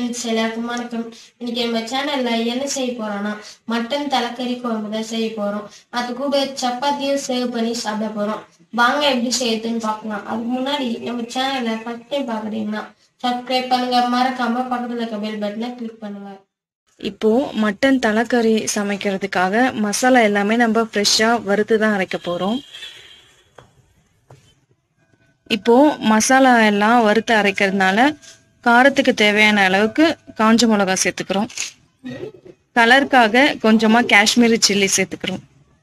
friends எல்லாருக்கும் வணக்கம் இன்னைக்கு நம்ம சேனல்ல என்ன செய்ய போறோம்னா மட்டன் தலைக்கறி குழம்பு தான் செய்ய போறோம் அது கூட சப்பாத்தியும் சேவ் பண்ணி சாப்பிட போறோம் வாங்க எப்படி செய்யுதுன்னு பார்க்கலாம் அதுக்கு முன்னாடி நம்ம சேனலை ஃபர்ஸ்ட் டைம் பாக்குறீங்கன்னா சப்ஸ்கிரைப் பண்ணுங்க மறக்காம பக்கத்துல இருக்க பெல் பட்டனை கிளிக் பண்ணுங்க இப்போ மட்டன் தலைக்கறி சமைக்கிறதுக்காக மசாலா எல்லாமே நம்ம ஃப்ரெஷ்ஷாக வறுத்து தான் அரைக்க போகிறோம் இப்போ மசாலா எல்லாம் வறுத்து அரைக்கிறதுனால காரத்துக்கு தேவையான அளவுக்கு காஞ்ச மிளகா சேர்த்துக்கிறோம் கலருக்காக கொஞ்சமாக காஷ்மீரி சில்லி சேர்த்துக்கிறோம்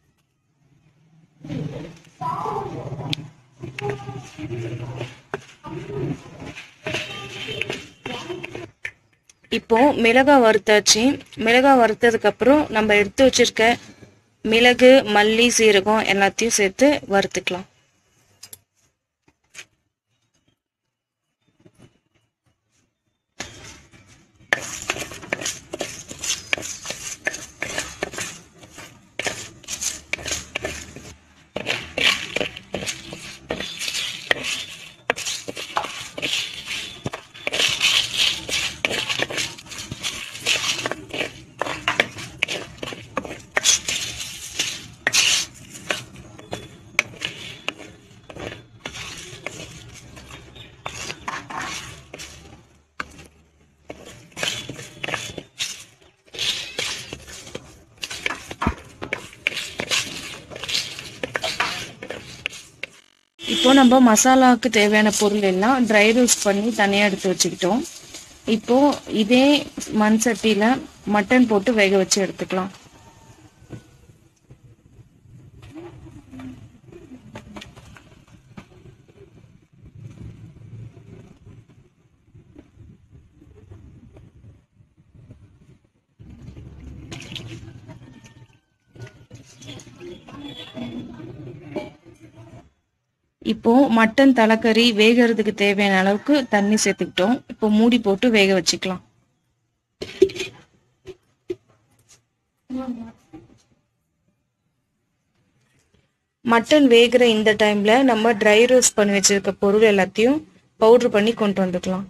இப்போ மிளகாய் வறுத்தாச்சு மிளகாய் வறுத்ததுக்கு அப்புறம் நம்ம எடுத்து வச்சிருக்க மிளகு மல்லி சீரகம் எல்லாத்தையும் சேர்த்து வறுத்துக்கலாம் இப்போ நம்ம மசாலாவுக்கு தேவையான பொருள் எல்லாம் ட்ரை ரோஸ்ட் பண்ணி தனியாக எடுத்து வச்சுக்கிட்டோம் இப்போ இதே மண் சட்டியில் மட்டன் போட்டு வேக வச்சு எடுத்துக்கலாம் இப்போ மட்டன் தலைக்கறி வேகிறதுக்கு தேவையான அளவுக்கு தண்ணி சேர்த்துக்கிட்டோம் இப்போ மூடி போட்டு வேக வச்சுக்கலாம் மட்டன் வேகிற இந்த டைம்ல நம்ம ட்ரை ரோஸ்ட் பண்ணி வச்சிருக்க பொருள் எல்லாத்தையும் பவுடர் பண்ணி கொண்டு வந்துக்கலாம்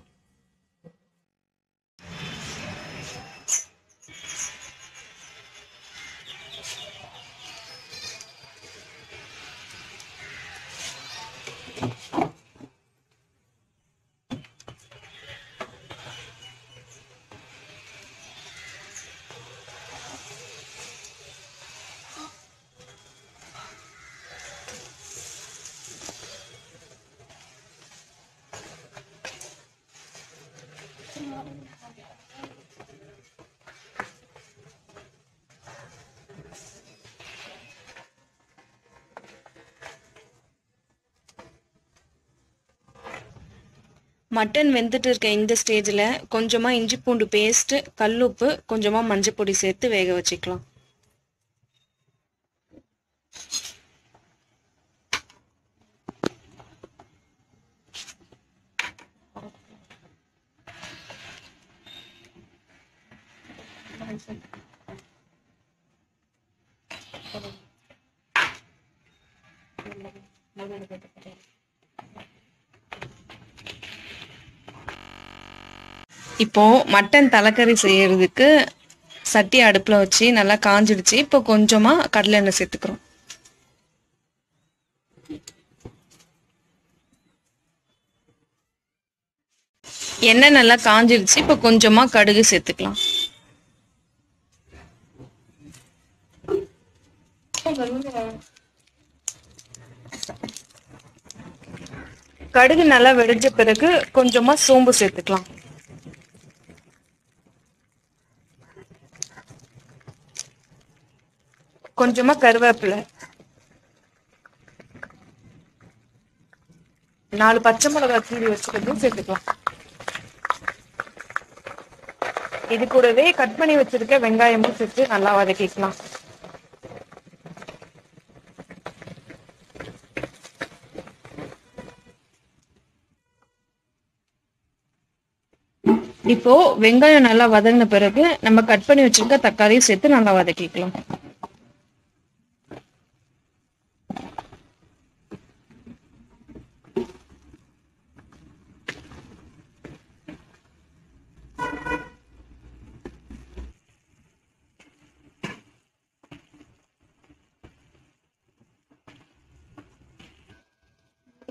மட்டன் வெந்துட்டு இருக்க இந்த ஸ்டேஜில் கொஞ்சமாக இஞ்சி பூண்டு பேஸ்ட்டு கல்லுப்பு கொஞ்சமாக மஞ்சள் பொடி சேர்த்து வேக வச்சுக்கலாம் இப்போ மட்டன் தலைக்கறி செய்யறதுக்கு சட்டி அடுப்பில் வச்சு நல்லா காஞ்சிடுச்சு இப்போ கொஞ்சமாக கடலை எண்ணெய் சேர்த்துக்கிறோம் எண்ணெய் நல்லா காஞ்சிடுச்சு இப்போ கொஞ்சமாக கடுகு சேர்த்துக்கலாம் கடுகு நல்லா வெடிச்ச பிறகு கொஞ்சமாக சோம்பு சேர்த்துக்கலாம் கொஞ்சமா கருவேப்பிலை நாலு பச்சை மிளகாய் கீறி வச்சுக்கிறதும் சேர்த்துக்கலாம் இது கூடவே கட் பண்ணி வச்சிருக்க வெங்காயமும் சேர்த்து நல்லா வதக்கிக்கலாம் இப்போ வெங்காயம் நல்லா வதங்கின பிறகு நம்ம கட் பண்ணி வச்சிருக்க தக்காளியும் சேர்த்து நல்லா வதக்கிக்கலாம்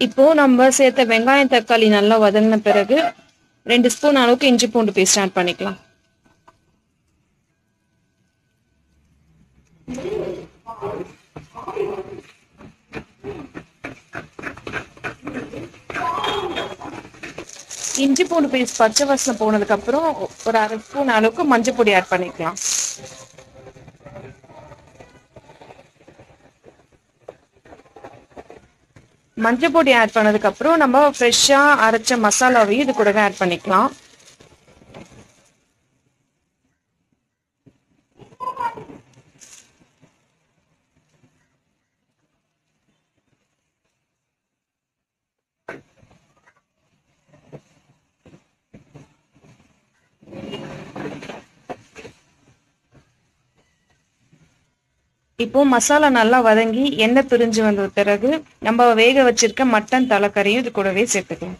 இப்போ நம்ம சேர்த்த வெங்காயம் தக்காளி நல்லா வதங்கின பிறகு ரெண்டு ஸ்பூன் அளவுக்கு இஞ்சி பூண்டு பேஸ்ட் ஆட் பண்ணிக்கலாம் இஞ்சி பூண்டு பேஸ்ட் பச்சை வாசனை போனதுக்கு அப்புறம் ஒரு அரை ஸ்பூன் அளவுக்கு மஞ்சள் பொடி ஆட் பண்ணிக்கலாம் மஞ்சள் பொடி ஆட் பண்ணதுக்கு அப்புறம் நம்ம ஃப்ரெஷ்ஷா அரைச்ச மசாலாவையும் இது கூடவே ஆட் பண்ணிக்கலாம் இப்போ மசாலா நல்லா வதங்கி எண்ணெய் பிரிஞ்சு வந்த பிறகு நம்ம வேக வச்சிருக்க மட்டன் தலைக்கறியும் இது கூடவே சேர்த்துக்கலாம்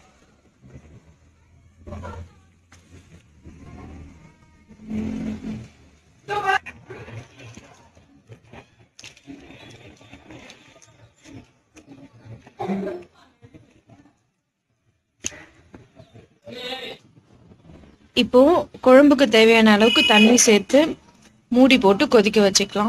இப்போ குழம்புக்கு தேவையான அளவுக்கு தண்ணி சேர்த்து மூடி போட்டு கொதிக்க வச்சுக்கலாம்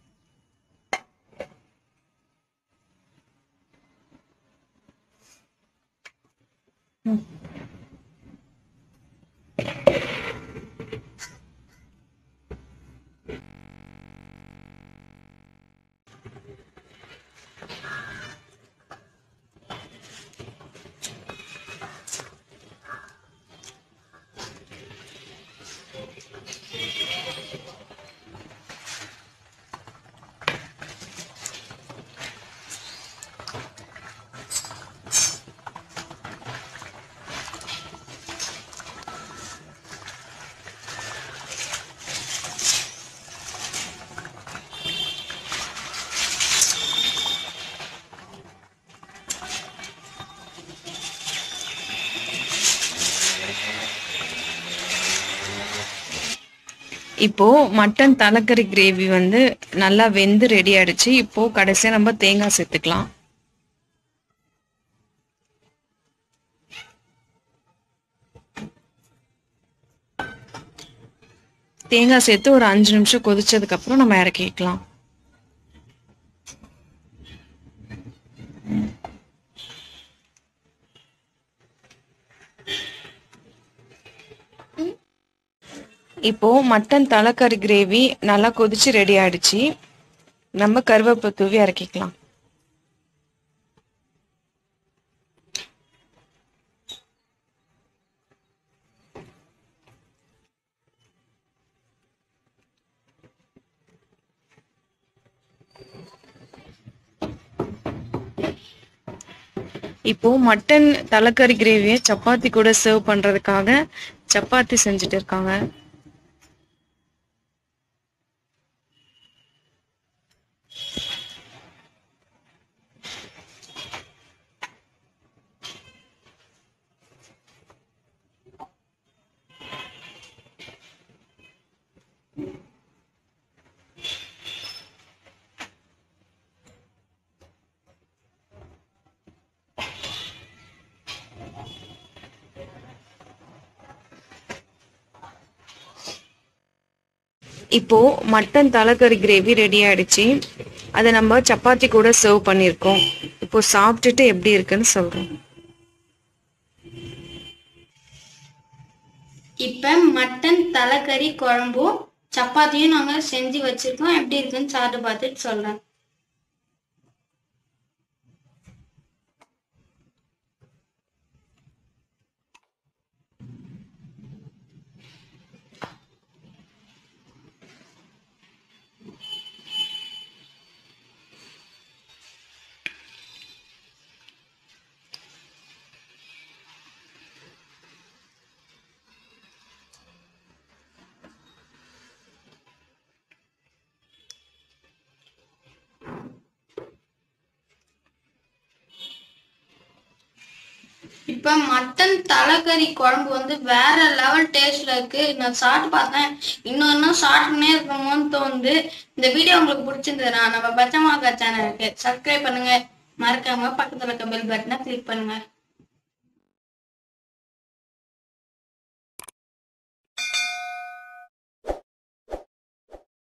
இப்போ மட்டன் தலைக்கறி கிரேவி வந்து நல்லா வெந்து ரெடி ஆயிடுச்சு இப்போ கடைசியா நம்ம தேங்காய் சேர்த்துக்கலாம் தேங்காய் சேர்த்து ஒரு அஞ்சு நிமிஷம் கொதிச்சதுக்கு அப்புறம் நம்ம இறக்கிக்கலாம் இப்போ மட்டன் தலைக்கறி கிரேவி நல்லா கொதிச்சு ரெடி ஆயிடுச்சு நம்ம கருவேப்பிலை தூவி இறக்கிக்கலாம் இப்போ மட்டன் தலைக்கறி கிரேவியை சப்பாத்தி கூட சர்வ் பண்றதுக்காக சப்பாத்தி செஞ்சுட்டு இருக்காங்க இப்போ மட்டன் தலைக்கறி கிரேவி ரெடி ஆயிடுச்சு அதை நம்ம சப்பாத்தி கூட சர்வ் பண்ணியிருக்கோம் இப்போ சாப்பிட்டுட்டு எப்படி இருக்குன்னு சொல்றோம் இப்ப மட்டன் தலைக்கறி குழம்பும் சப்பாத்தியும் நாங்க செஞ்சு வச்சிருக்கோம் எப்படி இருக்குன்னு சாப்பிட்டு பார்த்துட்டு சொல்றேன் இப்ப மட்டன் தலைக்கறி குழம்பு வந்து வேற லெவல் டேஸ்ட்ல இருக்கு நான் சாப்பிட்டு பார்த்தேன் இன்னொன்னும் சாப்பிட்டுனே இருக்கணும்னு தோணுது இந்த வீடியோ உங்களுக்கு பிடிச்சிருந்ததுன்னா நம்ம பச்சமாக்கா சேனலுக்கு சப்ஸ்கிரைப் பண்ணுங்க மறக்காம பக்கத்துல இருக்க பெல் பட்டனை கிளிக் பண்ணுங்க